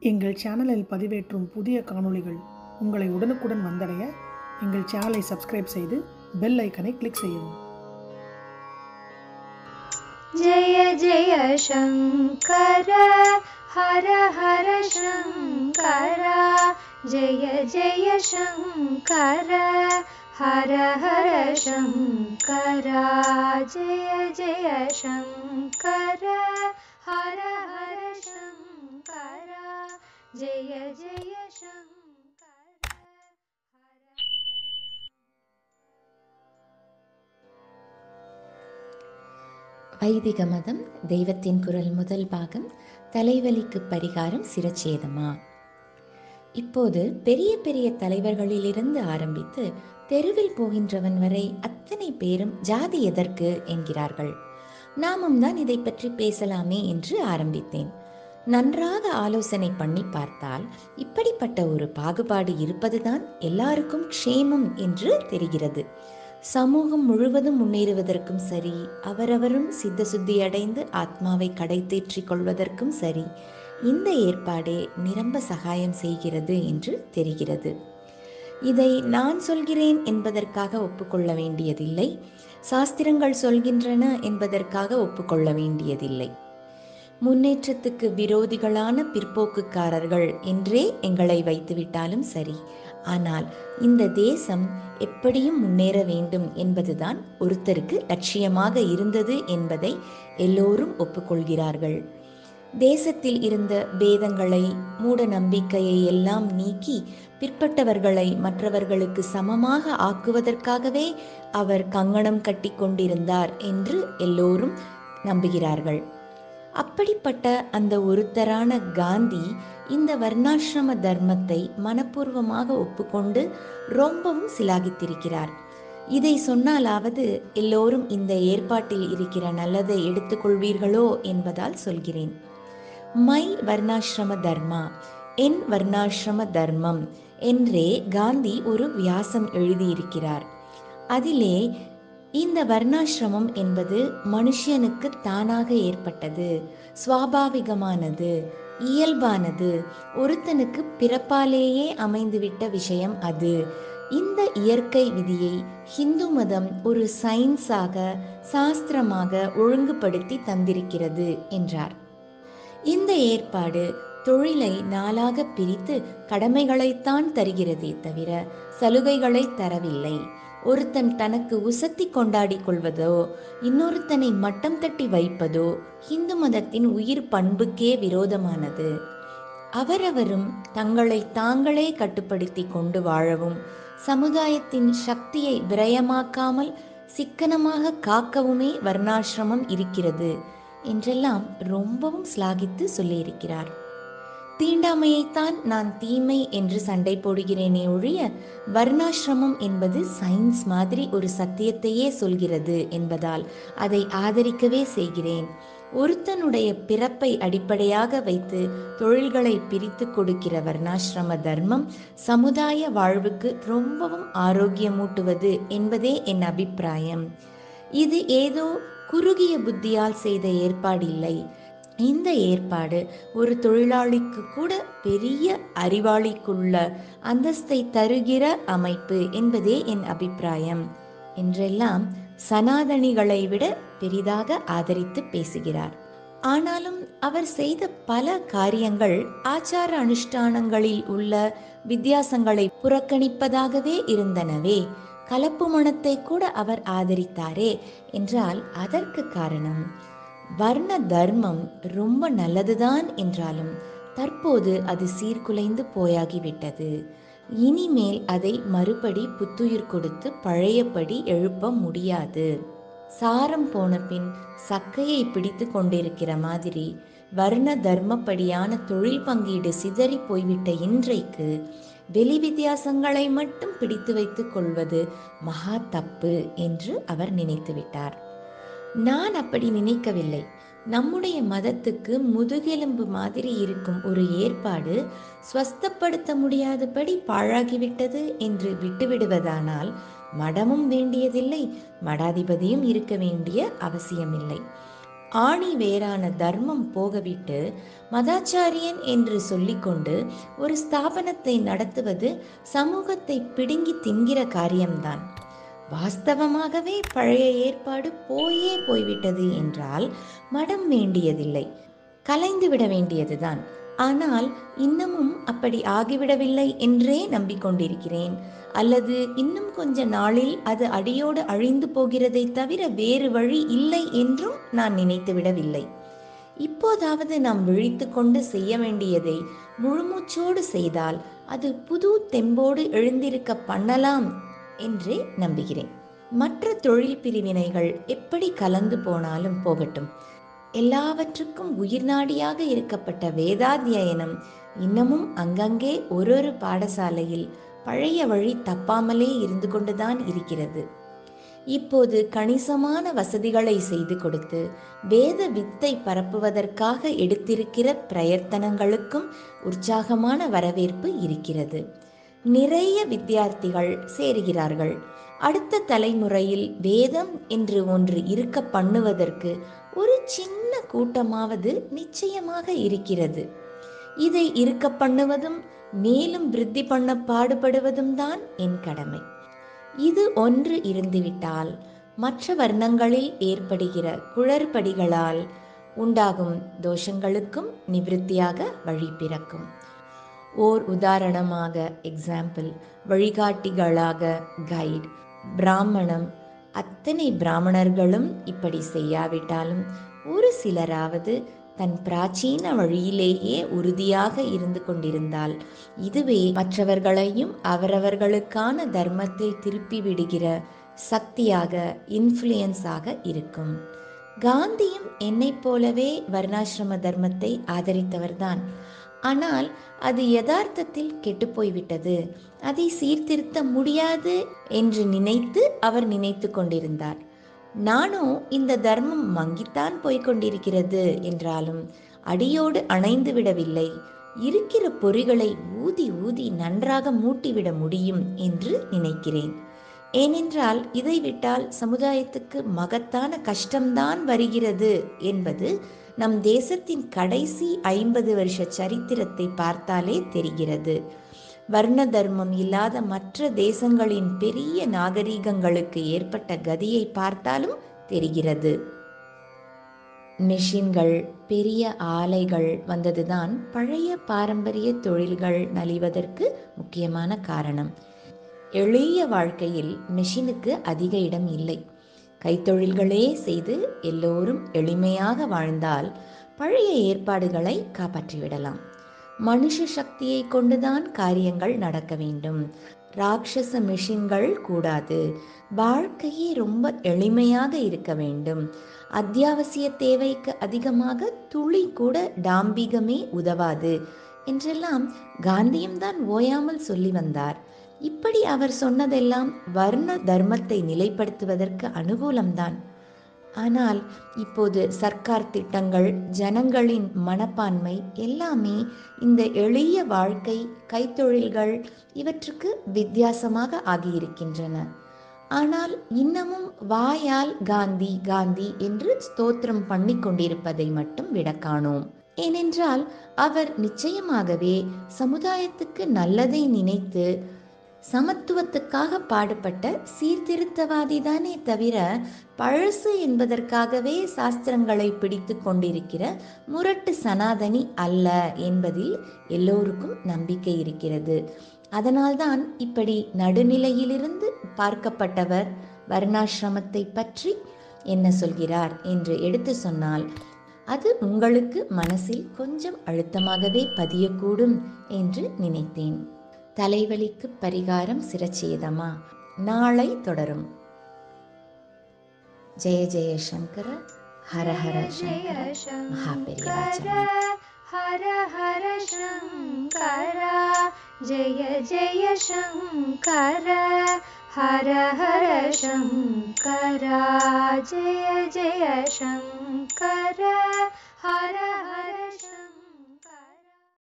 எங்கள் சேனலில் பதிவேற்றும் புதிய காணொளிகள் உங்களை உடனுக்குடன் வந்தடைய எங்கள் சேனலை சப்ஸ்கிரைப் செய்து பெல் ஐக்கனை கிளிக் செய்யவும் जय जय शङ्कर हर हर शङ्कर जय जय शङ्कर हर हर शङ्कर जय जय शङ्कर हर हर शङ्कर जय जय शङ्कर हर வைதிக மதம் தெய்வத்தின் குரல் முதல் பாகம் தலைவலிக்கு பரிகாரம் சிரச்சேதமா இப்போது பெரிய பெரிய தலைவர்களிலிருந்து ஆரம்பித்து தெருவில் போகின்றவன் வரை அத்தனை பேரும் ஜாதி எதற்கு என்கிறார்கள் நாமும் தான் இதை பற்றி பேசலாமே என்று ஆரம்பித்தேன் நன்றாக ஆலோசனை பண்ணி பார்த்தால் இப்படிப்பட்ட ஒரு பாகுபாடு இருப்பதுதான் எல்லாருக்கும் க்ஷேமம் என்று தெரிகிறது சமூகம் முழுவதும் முன்னேறுவதற்கும் சரி அவரவரும் சித்த சுத்தி அடைந்து ஆத்மாவை கடை தேற்றிக் கொள்வதற்கும் சரி இந்த ஏற்பாடே நிரம்ப சகாயம் செய்கிறது என்று தெரிகிறது இதை நான் சொல்கிறேன் என்பதற்காக ஒப்புக்கொள்ள வேண்டியதில்லை சாஸ்திரங்கள் சொல்கின்றன என்பதற்காக ஒப்புக்கொள்ள வேண்டியதில்லை முன்னேற்றத்துக்கு விரோதிகளான பிற்போக்குக்காரர்கள் என்றே எங்களை வைத்துவிட்டாலும் சரி ஆனால் இந்த தேசம் எப்படியும் முன்னேற வேண்டும் என்பதுதான் ஒருத்தருக்கு லட்சியமாக இருந்தது என்பதை எல்லோரும் ஒப்புக்கொள்கிறார்கள் தேசத்தில் இருந்த பேதங்களை மூட நம்பிக்கையை எல்லாம் நீக்கி பிற்பட்டவர்களை மற்றவர்களுக்கு சமமாக ஆக்குவதற்காகவே அவர் கங்கணம் கட்டி கொண்டிருந்தார் என்று எல்லோரும் நம்புகிறார்கள் அப்படிப்பட்ட அந்த ஒருத்தரான காந்தி இந்த வர்ணாசிரம தர்மத்தை மனப்பூர்வமாக ஒப்புக்கொண்டு ரொம்பவும் சிலாகித்திருக்கிறார் இதை சொன்னாலாவது எல்லோரும் இந்த ஏற்பாட்டில் இருக்கிற நல்லதை எடுத்துக்கொள்வீர்களோ என்பதால் சொல்கிறேன் மை வர்ணாசிரம தர்மா என் வர்ணாசிரம தர்மம் என்றே காந்தி ஒரு வியாசம் எழுதியிருக்கிறார் அதிலே இந்த வர்ணாசிரமம் என்பது மனுஷனுக்கு தானாக ஏற்பட்டது சுவாபாவிகமானது இயல்பானது ஒருத்தனுக்கு பிறப்பாலேயே அமைந்துவிட்ட விஷயம் அது இந்த இயற்கை விதியை ஹிந்து மதம் ஒரு சயின்ஸாக சாஸ்திரமாக ஒழுங்குபடுத்தி தந்திருக்கிறது என்றார் இந்த ஏற்பாடு தொழிலை நாளாக பிரித்து கடமைகளைத்தான் தருகிறதே தவிர சலுகைகளை தரவில்லை ஒருத்தன் தனக்கு உசத்தி கொண்டாடி கொள்வதோ இன்னொருத்தனை மட்டம் தட்டி வைப்பதோ இந்து மதத்தின் உயிர் பண்புக்கே விரோதமானது அவரவரும் தங்களை தாங்களே கட்டுப்படுத்தி கொண்டு வாழவும் சமுதாயத்தின் சக்தியை விரயமாக்காமல் சிக்கனமாக காக்கவுமே வர்ணாசிரமம் இருக்கிறது என்றெல்லாம் ரொம்பவும் சிலாகித்து சொல்லியிருக்கிறார் தீண்டாமையைத்தான் நான் தீமை என்று சண்டை போடுகிறேனே ஒழிய வர்ணாசிரமம் என்பது சயின்ஸ் மாதிரி ஒரு சத்தியத்தையே சொல்கிறது என்பதால் அதை ஆதரிக்கவே செய்கிறேன் ஒருத்தனுடைய பிறப்பை அடிப்படையாக வைத்து தொழில்களை பிரித்து கொடுக்கிற வர்ணாசிரம தர்மம் சமுதாய வாழ்வுக்கு ரொம்பவும் ஆரோக்கியமூட்டுவது என்பதே என் அபிப்பிராயம் இது ஏதோ குறுகிய புத்தியால் செய்த ஏற்பாடில்லை இந்த ஏற்பாடு ஒரு தொழிலாளிக்கு கூட பெரிய அறிவாளிக்குள்ள அந்தஸ்தை தருகிற அமைப்பு என்பதே என் அபிப்பிராயம் என்றெல்லாம் சனாதனிகளை விட பெரிதாக ஆதரித்து பேசுகிறார் ஆனாலும் அவர் செய்த பல காரியங்கள் ஆச்சார அனுஷ்டானங்களில் உள்ள வித்தியாசங்களை புறக்கணிப்பதாகவே இருந்தனவே கலப்பு மனத்தை கூட அவர் ஆதரித்தாரே என்றால் அதற்கு காரணம் வர்ண தர்மம் ரொம்ப நல்லதுதான் என்றாலும் தற்போது அது சீர்குலைந்து போயாகிவிட்டது இனிமேல் அதை மறுபடி புத்துயிர் கொடுத்து பழையபடி எழுப்ப முடியாது சாரம் போன பின் சக்கையை பிடித்து கொண்டிருக்கிற மாதிரி வர்ண தர்மப்படியான தொழில் பங்கீடு சிதறி போய்விட்ட இன்றைக்கு வெளி வித்தியாசங்களை மட்டும் பிடித்து வைத்துக் கொள்வது மகா தப்பு என்று அவர் நினைத்து விட்டார் நான் அப்படி நினைக்கவில்லை நம்முடைய மதத்துக்கு முதுகெலும்பு மாதிரி இருக்கும் ஒரு ஏற்பாடு ஸ்வஸ்தப்படுத்த முடியாதபடி பாழாகிவிட்டது என்று விட்டுவிடுவதானால் மடமும் வேண்டியதில்லை மடாதிபதியும் இருக்க வேண்டிய அவசியமில்லை ஆணி வேரான தர்மம் போகவிட்டு மதாச்சாரியன் என்று சொல்லிக்கொண்டு ஒரு ஸ்தாபனத்தை நடத்துவது சமூகத்தை பிடுங்கி தின்கிற காரியம்தான் வாஸ்தவமாகவே பழைய ஏற்பாடு போயே போய்விட்டது என்றால் மடம் வேண்டியதில்லை கலைந்து விட வேண்டியதுதான் ஆனால் இன்னமும் அப்படி ஆகிவிடவில்லை என்றே நம்பிக்கொண்டிருக்கிறேன் அல்லது இன்னும் கொஞ்ச நாளில் அது அடியோடு அழிந்து போகிறதை தவிர வேறு வழி இல்லை என்றும் நான் நினைத்து விடவில்லை இப்போதாவது நாம் விழித்து கொண்டு செய்ய வேண்டியதை முழுமூச்சோடு செய்தால் அது புது தெம்போடு எழுந்திருக்க பண்ணலாம் என்றே நம்புகிறேன் மற்ற தொழில் பிரிவினைகள் எப்படி கலந்து போனாலும் போகட்டும் எல்லாவற்றுக்கும் உயிர்நாடியாக இருக்கப்பட்ட வேதாத்தியனம் இன்னமும் அங்கங்கே ஒரு ஒரு பாடசாலையில் பழைய வழி தப்பாமலே இருந்து கொண்டுதான் இருக்கிறது இப்போது கணிசமான வசதிகளை செய்து கொடுத்து வேத வித்தை பரப்புவதற்காக எடுத்திருக்கிற பிரயத்தனங்களுக்கும் உற்சாகமான வரவேற்பு இருக்கிறது நிறைய வித்தியார்த்திகள் சேருகிறார்கள் அடுத்த தலைமுறையில் வேதம் என்று ஒன்று இருக்க பண்ணுவதற்கு ஒரு சின்ன கூட்டமாவது நிச்சயமாக இருக்கிறது இதை இருக்க பண்ணுவதும் மேலும் விருத்தி பண்ண பாடுபடுவதும் தான் என் கடமை இது ஒன்று இருந்துவிட்டால் மற்ற வர்ணங்களில் ஏற்படுகிற குளறுபடிகளால் உண்டாகும் தோஷங்களுக்கும் நிவிருத்தியாக வழி பிறக்கும் ஓர் உதாரணமாக எக்ஸாம்பிள் வழிகாட்டிகளாக கைட் பிராமணம் அத்தனை பிராமணர்களும் இப்படி செய்யாவிட்டாலும் ஒரு சிலராவது தன் பிராச்சீன வழியிலேயே உறுதியாக இருந்து கொண்டிருந்தால் இதுவே மற்றவர்களையும் அவரவர்களுக்கான தர்மத்தை திருப்பி விடுகிற சக்தியாக இன்ஃப்ளூயன்ஸாக இருக்கும் காந்தியும் என்னைப் போலவே வர்ணாசிரம தர்மத்தை ஆதரித்தவர்தான் ஆனால் அது யதார்த்தத்தில் கெட்டுப்போய்விட்டது அதை சீர்திருத்த முடியாது என்று நினைத்து அவர் நினைத்து கொண்டிருந்தார் நானோ இந்த தர்மம் மங்கித்தான் போய்க் கொண்டிருக்கிறது என்றாலும் அடியோடு அணைந்து விடவில்லை இருக்கிற பொறிகளை ஊதி ஊதி நன்றாக மூட்டிவிட முடியும் என்று நினைக்கிறேன் ஏனென்றால் இதை விட்டால் சமுதாயத்துக்கு மகத்தான கஷ்டம்தான் வருகிறது என்பது நம் தேசத்தின் கடைசி ஐம்பது வருஷ சரித்திரத்தை பார்த்தாலே தெரிகிறது வர்ண தர்மம் இல்லாத மற்ற தேசங்களின் பெரிய நாகரீகங்களுக்கு ஏற்பட்ட கதியை பார்த்தாலும் தெரிகிறது மெஷின்கள் பெரிய ஆலைகள் வந்ததுதான் பழைய பாரம்பரிய தொழில்கள் நலிவதற்கு முக்கியமான காரணம் எளிய வாழ்க்கையில் மெஷினுக்கு அதிக இடம் இல்லை கைத்தொழில்களே செய்து எல்லோரும் எளிமையாக வாழ்ந்தால் பழைய ஏற்பாடுகளை காப்பாற்றிவிடலாம் மனுஷ சக்தியை கொண்டுதான் காரியங்கள் நடக்க வேண்டும் ராட்சச மிஷின்கள் கூடாது வாழ்க்கையே ரொம்ப எளிமையாக இருக்க வேண்டும் அத்தியாவசிய தேவைக்கு அதிகமாக துளி கூட டாம்பிகமே உதவாது என்றெல்லாம் காந்தியும் தான் ஓயாமல் சொல்லி வந்தார் இப்படி அவர் சொன்னதெல்லாம் வர்ண தர்மத்தை நிலைப்படுத்துவதற்கு அனுகூலம்தான் ஆனால் இப்போது சர்க்கார் திட்டங்கள் ஜனங்களின் மனப்பான்மை எல்லாமே இந்த எளிய வாழ்க்கை கைத்தொழில்கள் இவற்றுக்கு வித்தியாசமாக ஆகியிருக்கின்றன ஆனால் இன்னமும் வாயால் காந்தி காந்தி என்று ஸ்தோத்திரம் பண்ணி கொண்டிருப்பதை மட்டும் விட காணோம் ஏனென்றால் அவர் நிச்சயமாகவே சமுதாயத்துக்கு நல்லதை நினைத்து சமத்துவத்துக்காக பாடுபட்ட சீர்திருத்தவாதி தானே தவிர பழசு என்பதற்காகவே சாஸ்திரங்களை பிடித்து கொண்டிருக்கிற முரட்டு சனாதனி அல்ல என்பதில் எல்லோருக்கும் நம்பிக்கை இருக்கிறது அதனால்தான் இப்படி நடுநிலையிலிருந்து பார்க்கப்பட்டவர் வர்ணாசிரமத்தை பற்றி என்ன சொல்கிறார் என்று எடுத்து சொன்னால் அது உங்களுக்கு மனசில் கொஞ்சம் அழுத்தமாகவே பதியக்கூடும் என்று நினைத்தேன் தலைவலிக்கு பரிகாரம் சிரச்சேதமா நாளை தொடரும் ஜெய ஜெய சங்கர ஹர ஹர சங்கர மகாபெரிவாச்சரணம் हर हर शङ्कर जय जय शङ्कर हर हर शङ्कर जय जय शङ्कर हर हर शङ्कर